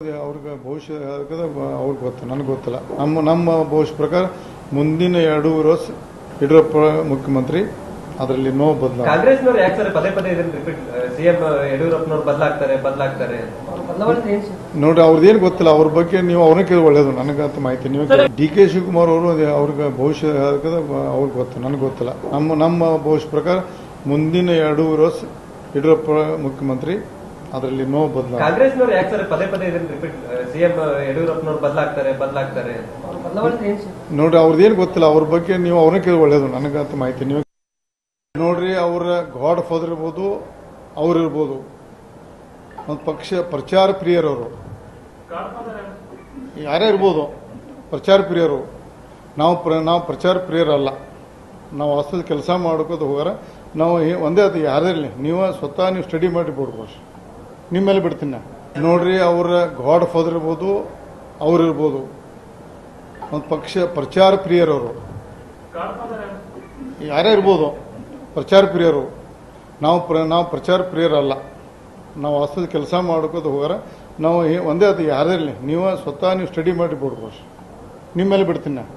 ಅವ್ರಿಗೆ ಭವಿಷ್ಯ ಹೇಳೋದು ಅವ್ರಿಗೆ ಗೊತ್ತು ನನಗೆ ಗೊತ್ತಿಲ್ಲ ನಮ್ಮ ನಮ್ಮ ಭವಿಷ್ಯ ಪ್ರಕಾರ ಮುಂದಿನ ಎರಡೂವರೆ ವರ್ಷ ಯಡಿಯೂರಪ್ಪ ಮುಖ್ಯಮಂತ್ರಿ ಅದರಲ್ಲಿ ನೋ ಬದಲಾವಣೆ ಕಾಂಗ್ರೆಸ್ನವ್ರು ಯಾಕೆ ಸರ್ ಪದೇ ಪದೇ ಇದನ್ನ ರಿಪೀಟ್ ಸಿಎಂ ಯಡಿಯೂರಪ್ಪನವ್ರು ಬದಲಾಗ್ತಾರೆ ಬದಲಾಗ್ತಾರೆ ನೋಡ್ರಿ ಅವ್ರದ್ದೇನು ಗೊತ್ತಿಲ್ಲ ಅವ್ರ ಬಗ್ಗೆ ನೀವು ಅವ್ರನ್ನ ಕೇಳಿ ಒಳ್ಳೇದು ನನಗಂತ ಮಾಹಿತಿ ನೀವು ಡಿ ಕೆ ಶಿವಕುಮಾರ್ ಅವರು ಅದೇ ಅವ್ರಿಗೆ ಭವಿಷ್ಯ ಹೇಳೋದು ಅವ್ರಿಗೆ ಗೊತ್ತು ನನಗೆ ಗೊತ್ತಿಲ್ಲ ನಮ್ಮ ನಮ್ಮ ಭವಿಷ್ಯ ಪ್ರಕಾರ ಮುಂದಿನ ಎರಡೂವರೆ ವರ್ಷ ಯಡಿಯೂರಪ್ಪ ಮುಖ್ಯಮಂತ್ರಿ ಅದರಲ್ಲಿ ನೋ ಬದಲಾವಣೆ ಕಾಂಗ್ರೆಸ್ನವ್ರು ಯಾಕೆ ಸರ್ ಪದೇ ಪದೇ ಇದನ್ನ ರಿಪೀಟ್ ಸಿಎಂ ಯಡಿಯೂರಪ್ಪನವ್ರು ಬದಲಾಗ್ತಾರೆ ಬದಲಾಗ್ತಾರೆ ನೋಡ್ರಿ ಅವ್ರದ್ದೇನು ಗೊತ್ತಿಲ್ಲ ಅವ್ರ ಬಗ್ಗೆ ನೀವು ಅವ್ರನ್ನ ಕೇಳಿ ಒಳ್ಳೇದು ನನಗಂತ ಮಾಹಿತಿ ನೀವು ನೋಡ್ರಿ ಅವರ ಗಾಡ್ ಫಾದರ್ ಇರ್ಬೋದು ಅವ್ರು ಇರ್ಬೋದು ಒಂದು ಪಕ್ಷ ಪ್ರಚಾರ ಪ್ರಿಯರವರು ಯಾರೇ ಇರ್ಬೋದು ಪ್ರಚಾರ ಪ್ರಿಯರು ನಾವು ಪ್ರ ನಾವು ಪ್ರಚಾರ ಪ್ರಿಯರಲ್ಲ ನಾವು ವಾಸ್ತವದ ಕೆಲಸ ಮಾಡ್ಕೋದು ಹೋಗಾರ ನಾವು ಹೇ- ಒಂದೇ ಅದು ಯಾರೇ ಇರಲಿ ನೀವು ಸ್ವತಃ ನೀವು ಸ್ಟಡಿ ಮಾಡಿ ಬಿಡ್ಬೋದು ನಿಮ್ಮ ಮೇಲೆ ಬಿಡ್ತೀನಿ ನಾ ನೋಡ್ರಿ ಅವರ ಗಾಡ್ ಫಾದರ್ ಇರ್ಬೋದು ಅವ್ರು ಇರ್ಬೋದು ಒಂದು ಪಕ್ಷ ಪ್ರಚಾರ ಪ್ರಿಯರವರು ಯಾರೇ ಇರ್ಬೋದು ಪ್ರಚಾರ ಪ್ರಿಯರು ನಾವು ಪ್ರ ನಾವು ಪ್ರಚಾರ ಪ್ರಿಯರಲ್ಲ ನಾವು ವಾಸ್ತವದ ಕೆಲಸ ಮಾಡ್ಕೋದು ಹೋಗಾರ ನಾವು ಹೇ- ಒಂದೇ ಅದು ಯಾರೇ ಇರಲಿ ನೀವು ಸ್ವತಃ ನೀವು ಸ್ಟಡಿ ಮಾಡಿ ಬಿಡ್ಬೋದು ನಿಮ್ಮ ಮೇಲೆ ಬಿಡ್ತೀನಿ ನಾ